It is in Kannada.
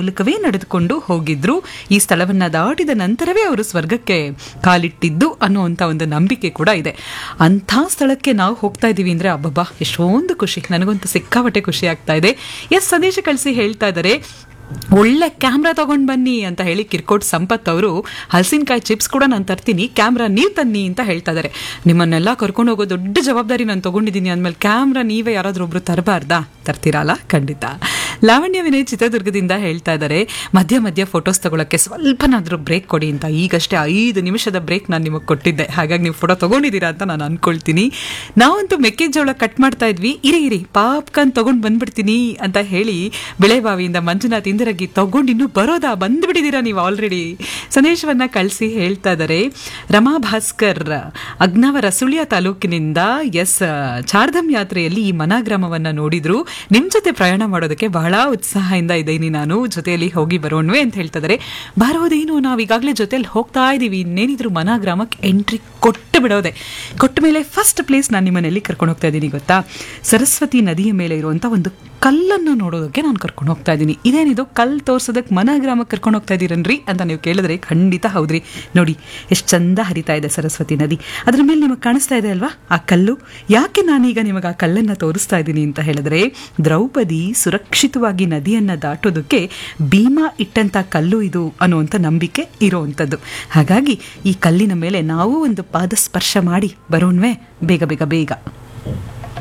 ಮೂಲಕವೇ ನಡೆದುಕೊಂಡು ಹೋಗಿದ್ರು ಈ ಸ್ಥಳವನ್ನ ದಾಟಿದ ನಂತರವೇ ಅವರು ಸ್ವರ್ಗಕ್ಕೆ ಕಾಲಿಟ್ಟಿದ್ದು ಅನ್ನುವಂಥ ಒಂದು ನಂಬಿಕೆ ಕೂಡ ಇದೆ ಅಂಥ ಸ್ಥಳಕ್ಕೆ ನಾವು ಹೋಗ್ತಾ ಇದ್ದೀವಿ ಅಂದ್ರೆ ಅಬ್ಬಬ್ಬಾ ಎಷ್ಟೊಂದು ಖುಷಿ ನನಗಂತೂ ಸಿಕ್ಕಾಪಟ್ಟೆ ಖುಷಿ ಆಗ್ತಾ ಇದೆ ಎಸ್ ಸಂದೇಶ ಕಳಿಸಿ ಹೇಳ್ತಾ ಇದ್ದಾರೆ ಒಳ್ಳೆ ಕ್ಯಾಮ್ರಾ ತಗೊಂಡ್ ಬನ್ನಿ ಅಂತ ಹೇಳಿ ಕಿರ್ಕೋಟ್ ಸಂಪತ್ ಅವರು ಹಲಸಿನಕಾಯಿ ಚಿಪ್ಸ್ ಕೂಡ ನಾನು ತರ್ತೀನಿ ಕ್ಯಾಮ್ರಾ ನೀವು ತನ್ನಿ ಅಂತ ಹೇಳ್ತಾ ಇದ್ದಾರೆ ನಿಮ್ಮನ್ನೆಲ್ಲ ಕರ್ಕೊಂಡು ಹೋಗೋ ದೊಡ್ಡ ಜವಾಬ್ದಾರಿ ನಾನು ತಗೊಂಡಿದ್ದೀನಿ ಅಂದಮೇಲೆ ಕ್ಯಾಮ್ರಾ ನೀವೇ ಯಾರಾದ್ರೂ ಒಬ್ರು ತರಬಾರ್ದಾ ತರ್ತೀರಲ್ಲ ಖಂಡಿತ ಲಾವಣ್ಯ ವಿನಯ್ ಚಿತ್ರದುರ್ಗದಿಂದ ಹೇಳ್ತಾ ಇದ್ದಾರೆ ಮಧ್ಯ ಮಧ್ಯ ಫೋಟೋಸ್ ತಗೊಳಕ್ಕೆ ಸ್ವಲ್ಪನಾದ್ರೂ ಬ್ರೇಕ್ ಕೊಡಿ ಅಂತ ಈಗಷ್ಟೇ ಐದು ನಿಮಿಷದ ಬ್ರೇಕ್ ನಾನು ನಿಮಗೆ ಕೊಟ್ಟಿದ್ದೆ ಹಾಗಾಗಿ ನೀವು ಫೋಟೋ ತಗೊಂಡಿದ್ದೀರಾ ಅಂತ ನಾನು ಅನ್ಕೊಳ್ತೀನಿ ನಾವಂತೂ ಮೆಕ್ಕೆಜೋಳ ಕಟ್ ಮಾಡ್ತಾ ಇದ್ವಿ ಇರಿ ಇರಿ ಪಾಪ್ಕಾರ್ನ್ ತಗೊಂಡ್ ಬಂದ್ಬಿಡ್ತೀನಿ ಅಂತ ಹೇಳಿ ಬೆಳೆಬಾವಿಯಿಂದ ಮಂಜುನಾಥ್ ಇಂದಿರಗಿ ತಗೊಂಡು ಇನ್ನೂ ಬರೋದಾ ಬಂದ್ಬಿಟ್ಟಿದ್ದೀರಾ ನೀವು ಆಲ್ರೆಡಿ ಸಂದೇಶವನ್ನ ಕಳಿಸಿ ಹೇಳ್ತಾ ಇದ್ದಾರೆ ರಮಾ ಭಾಸ್ಕರ್ ಅಗ್ನವರ ಸುಳ್ಯ ತಾಲೂಕಿನಿಂದ ಎಸ್ ಚಾರ್ಧಮ್ ಯಾತ್ರೆಯಲ್ಲಿ ಈ ಮನಾಗ್ರಾಮವನ್ನ ನೋಡಿದ್ರು ನಿಮ್ ಜೊತೆ ಪ್ರಯಾಣ ಮಾಡೋದಕ್ಕೆ ಬಹಳ ಉತ್ಸಾಹದಿಂದ ಇದ್ದೀನಿ ನಾನು ಜೊತೆಯಲ್ಲಿ ಹೋಗಿ ಬರೋಣ್ವೆ ಅಂತ ಹೇಳ್ತಾ ಇದ್ದಾರೆ ಬರೋದೇನು ನಾವು ಈಗಾಗಲೇ ಜೊತೆಯಲ್ಲಿ ಹೋಗ್ತಾ ಇದ್ದೀವಿ ಇನ್ನೇನಿದ್ರು ಮನಾಗ್ರಾಮಕ್ಕೆ ಎಂಟ್ರಿ ಕೊಟ್ಟು ಬಿಡೋದೆ ಕೊಟ್ಟ ಮೇಲೆ ಫಸ್ಟ್ ಪ್ಲೇಸ್ ನಾನು ನಿಮ್ಮನೆಯಲ್ಲಿ ಕರ್ಕೊಂಡು ಹೋಗ್ತಾ ಇದ್ದೀನಿ ಗೊತ್ತಾ ಸರಸ್ವತಿ ನದಿಯ ಮೇಲೆ ಇರುವಂತ ಒಂದು ಕಲ್ಲನ್ನು ನೋಡೋದಕ್ಕೆ ನಾನು ಕರ್ಕೊಂಡು ಹೋಗ್ತಾ ಇದ್ದೀನಿ ಇದೇನಿದು ಕಲ್ಲು ತೋರ್ಸೋದಕ್ಕೆ ಮನಗ್ರಾಮಕ್ಕೆ ಕರ್ಕೊಂಡು ಹೋಗ್ತಾ ಇದ್ದೀರನ್ರಿ ಅಂತ ನೀವು ಕೇಳಿದ್ರೆ ಖಂಡಿತ ಹೌದ್ರಿ ನೋಡಿ ಎಷ್ಟು ಚಂದ ಹರಿತಾ ಇದೆ ಸರಸ್ವತಿ ನದಿ ಅದ್ರ ಮೇಲೆ ನಿಮಗೆ ಕಾಣಿಸ್ತಾ ಇದೆ ಅಲ್ವಾ ಆ ಕಲ್ಲು ಯಾಕೆ ನಾನೀಗ ನಿಮಗೆ ಆ ಕಲ್ಲನ್ನು ತೋರಿಸ್ತಾ ಇದ್ದೀನಿ ಅಂತ ಹೇಳಿದ್ರೆ ದ್ರೌಪದಿ ಸುರಕ್ಷಿತವಾಗಿ ನದಿಯನ್ನ ದಾಟೋದಕ್ಕೆ ಭೀಮಾ ಇಟ್ಟಂತ ಕಲ್ಲು ಇದು ಅನ್ನುವಂಥ ನಂಬಿಕೆ ಇರುವಂಥದ್ದು ಹಾಗಾಗಿ ಈ ಕಲ್ಲಿನ ಮೇಲೆ ನಾವು ಒಂದು ಪಾದ ಸ್ಪರ್ಶ ಮಾಡಿ ಬರೋಣ್ವೆ ಬೇಗ ಬೇಗ ಬೇಗ